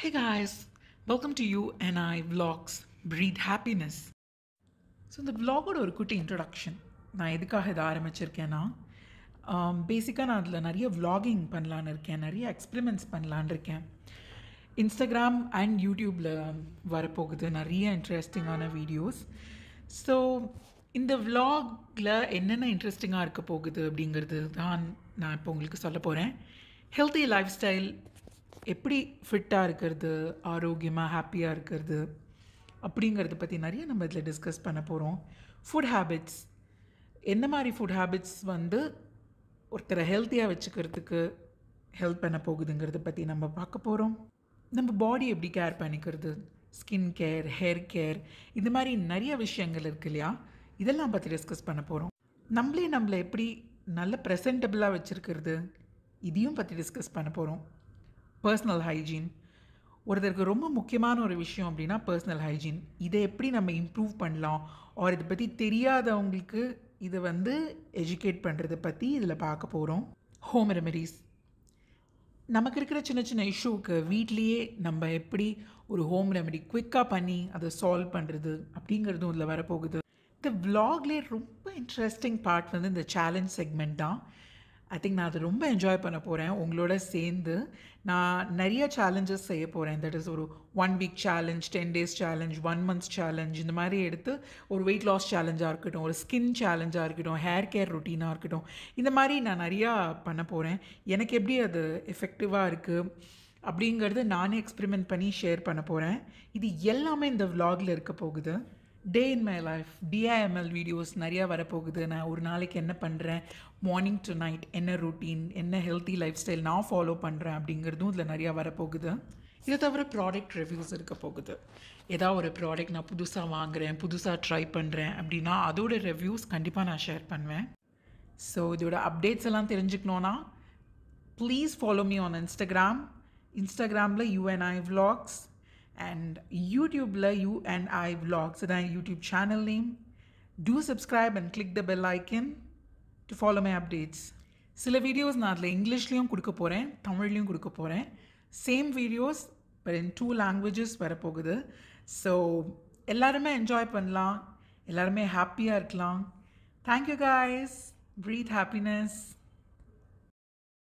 Hey guys, welcome to you and I Vlogs Breathe Happiness. So இந்த vlogோட ஒரு குட்டி இன்ட்ரடக்ஷன் நான் எதுக்காக இதை ஆரம்பிச்சிருக்கேன்னா பேசிக்காக நான் அதில் நிறைய vlogging பண்ணலான்னு இருக்கேன் நிறைய எக்ஸ்பெரிமெண்ட்ஸ் பண்ணலான்னு இருக்கேன் இன்ஸ்டாகிராம் அண்ட் யூடியூப்பில் வரப்போகுது நிறைய இன்ட்ரெஸ்டிங்கான வீடியோஸ் ஸோ இந்த vlogல என்னென்ன இன்ட்ரெஸ்டிங்காக இருக்க போகுது அப்படிங்கிறது தான் நான் இப்போ உங்களுக்கு சொல்ல போகிறேன் ஹெல்த்தி லைஃப் ஸ்டைல் எப்படி ஃபிட்டாக இருக்கிறது ஆரோக்கியமாக ஹாப்பியாக இருக்கிறது அப்படிங்கிறத பற்றி நிறைய நம்ம இதில் டிஸ்கஸ் பண்ண போகிறோம் ஃபுட் ஹேபிட்ஸ் என்ன மாதிரி ஃபுட் ஹேபிட்ஸ் வந்து ஒருத்தரை ஹெல்த்தியாக வச்சுக்கிறதுக்கு ஹெல்ப் பண்ண போகுதுங்கிறத பற்றி நம்ம பார்க்க போகிறோம் நம்ம பாடி எப்படி கேர் பண்ணிக்கிறது ஸ்கின் கேர் ஹேர் கேர் இந்த மாதிரி நிறைய விஷயங்கள் இருக்கு இல்லையா இதெல்லாம் பற்றி டிஸ்கஸ் பண்ண போகிறோம் நம்மளே நம்மளை எப்படி நல்ல ப்ரெசன்டபுளாக வச்சுருக்கிறது இதையும் பற்றி டிஸ்கஸ் பண்ண போகிறோம் பர்சனல் ஹைஜீன் ஒருத்தருக்கு ரொம்ப முக்கியமான ஒரு விஷயம் அப்படின்னா பர்சனல் ஹைஜீன் இதை எப்படி நம்ம இம்ப்ரூவ் பண்ணலாம் ஆர் இதை பற்றி தெரியாதவங்களுக்கு இதை வந்து எஜுகேட் பண்ணுறதை பற்றி இதில் பார்க்க போகிறோம் ஹோம் ரெமெடிஸ் நமக்கு இருக்கிற சின்ன சின்ன இஷ்யூவுக்கு வீட்லேயே நம்ம எப்படி ஒரு ஹோம் ரெமெடி குவிக்காக பண்ணி அதை சால்வ் பண்ணுறது அப்படிங்கிறதும் இதில் வரப்போகுது இந்த vlogலே ரொம்ப இன்ட்ரெஸ்டிங் பார்ட் வந்து இந்த சேலஞ்ச் செக்மெண்ட் தான் ஐ திங்க் நான் அதை ரொம்ப என்ஜாய் பண்ண போகிறேன் உங்களோட சேர்ந்து நான் நிறைய சேலஞ்சஸ் செய்ய போகிறேன் தட் இஸ் ஒரு one week challenge ten days challenge one months challenge இந்த மாதிரி எடுத்து ஒரு வெயிட் லாஸ் சேலஞ்சாக இருக்கட்டும் ஒரு ஸ்கின் சேலஞ்சாக இருக்கட்டும் ஹேர் கேர் ரொட்டீனாக இருக்கட்டும் இந்த மாதிரி நான் நிறையா பண்ண போகிறேன் எனக்கு எப்படி அது எஃபெக்டிவாக இருக்குது அப்படிங்கிறது நானே எக்ஸ்பெரிமெண்ட் பண்ணி ஷேர் பண்ண போகிறேன் இது எல்லாமே இந்த vlogல இருக்க போகுது day in my life DIML videos நிறையா வரப்போகுது நான் ஒரு நாளைக்கு என்ன பண்ணுறேன் மார்னிங் டு நைட் என்ன ரொட்டீன் என்ன ஹெல்த்தி லைஃப் ஸ்டைல் நான் ஃபாலோ பண்ணுறேன் அப்படிங்கிறதும் இதில் நிறையா வரப்போகுது இதை தவிர ப்ராடக்ட் ரிவ்யூஸ் இருக்க போகுது ஏதாவது ஒரு ப்ராடக்ட் நான் புதுசாக வாங்குறேன் புதுசாக ட்ரை பண்ணுறேன் அப்படின்னா அதோட ரிவ்யூஸ் கண்டிப்பாக நான் ஷேர் பண்ணுவேன் ஸோ இதோட அப்டேட்ஸ் எல்லாம் தெரிஞ்சுக்கணுன்னா please follow me on Instagram இன்ஸ்டாகிராமில் யூஎன்ஐ vlogs அண்ட் யூடியூப்பில் யூஎன்ஐ vlogs இதான் YouTube channel name do subscribe and click the bell icon to follow my updates சில வீடியோஸ் நான் அதில் இங்கிலீஷ்லேயும் கொடுக்க போகிறேன் தமிழ்லேயும் கொடுக்க போகிறேன் same videos but in two languages வரப்போகுது ஸோ எல்லாருமே என்ஜாய் பண்ணலாம் எல்லாருமே ஹாப்பியாக இருக்கலாம் தேங்க்யூ guys breathe happiness